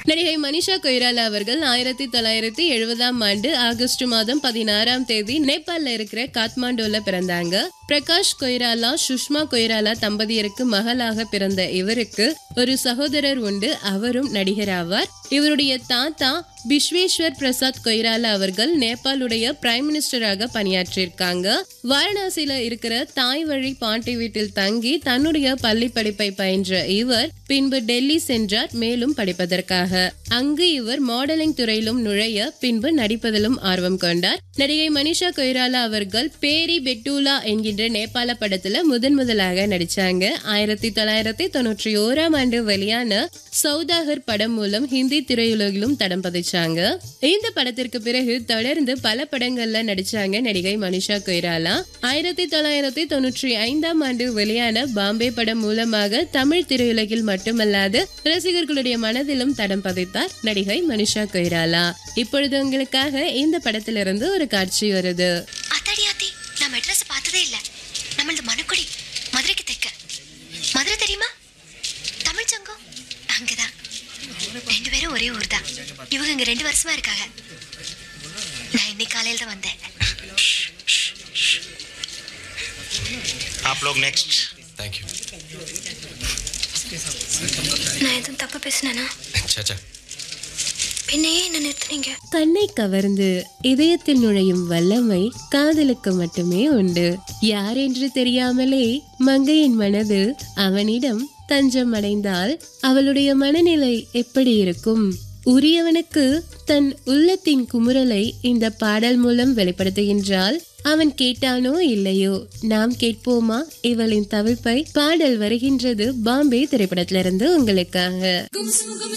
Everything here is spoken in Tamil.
நடிகை மனிஷா கொய்ராலா அவர்கள் ஆயிரத்தி தொள்ளாயிரத்தி எழுபதாம் ஆண்டு ஆகஸ்ட் மாதம் பதினாறாம் தேதி நேபாள்ல இருக்கிற காத்மாண்டுல பிறந்தாங்க பிரகாஷ் கொய்ராலா சுஷ்மா கொய்ராலா தம்பதியருக்கு மகளாக பிறந்த இவருக்கு ஒரு சகோதரர் உண்டு அவரும் நடிகர் ஆவார் இவருடைய தாத்தா பிஸ்வேஸ்வர் பிரசாத் கொய்ராலா அவர்கள் நேபாளுடைய பிரைம் மினிஸ்டராக பணியாற்றியிருக்காங்க வாரணாசியில இருக்கிற தாய் வழி பாட்டி வீட்டில் தங்கி தன்னுடைய பள்ளி படிப்பை பயின்ற இவர் பின்பு டெல்லி சென்றார் மேலும் படிப்பதற்காக அங்கு இவர் மாடலிங் துறையிலும் நுழைய பின்பு நடிப்பதிலும் ஆர்வம் கொண்டார் நடிகை மனிஷா கொய்ராலா அவர்கள் பேரி பெட்டூலா என்கின்ற நேபாள படத்துல முதன் முதலாக நடிச்சாங்க ஆயிரத்தி தொள்ளாயிரத்தி தொண்ணூற்றி ஓராம் ஆண்டு வெளியான சௌதாகர் படம் மூலம் ஹிந்தி திரையுலகிலும் தடம் பதிச்சாங்க இந்த படத்திற்கு பிறகு தொடர்ந்து பல படங்கள்ல நடிச்சாங்க நடிகை மனிஷா கொய்ராலா ஆயிரத்தி தொள்ளாயிரத்தி தொண்ணூற்றி ஐந்தாம் ஆண்டு வெளியான பாம்பே படம் மூலமாக தமிழ் திரையுலகில் மட்டுமல்லாது ரசிகர்களுடைய மனதிலும் தடம் பதித்தார் நடிகை மனிஷா கொய்ராலா இப்பொழுது உங்களுக்காக இந்த படத்திலிருந்து ஒரு காட்சி வருது அத்தாடி ஆத்தி நான் மெட்ராஸ் பார்த்ததே இல்ல நம்மளது மணக்குடி மதுரைக்கு தெக்க மதுரை தெரியுமா தமிழ் சங்கம் அங்கதான் ரெண்டு பேரும் ஒரே ஊர் தான் இவங்க இங்க ரெண்டு வருஷமா இருக்காங்க நான் இன்னைக்கு காலையில தான் வந்தேன் आप लोग नेक्स्ट தேங்க்யூ நான் எதுவும் தப்பா பேசினேனா சாச்சா பின்னையே என்ன நிறுத்துனீங்க கண்ணை கவர்ந்து இதயத்தில் நுழையும் வல்லமை காதலுக்கு மட்டுமே உண்டு யார் என்று தெரியாமலே மங்கையின் மனது அவனிடம் தஞ்சம் அடைந்தால் அவளுடைய மனநிலை எப்படி இருக்கும் உரியவனுக்கு தன் உள்ளத்தின் குமுறலை இந்த பாடல் மூலம் வெளிப்படுத்துகின்றால் அவன் கேட்டானோ இல்லையோ நாம் கேட்போமா இவளின் தவிப்பை பாடல் வருகின்றது பாம்பே திரைப்படத்திலிருந்து உங்களுக்காக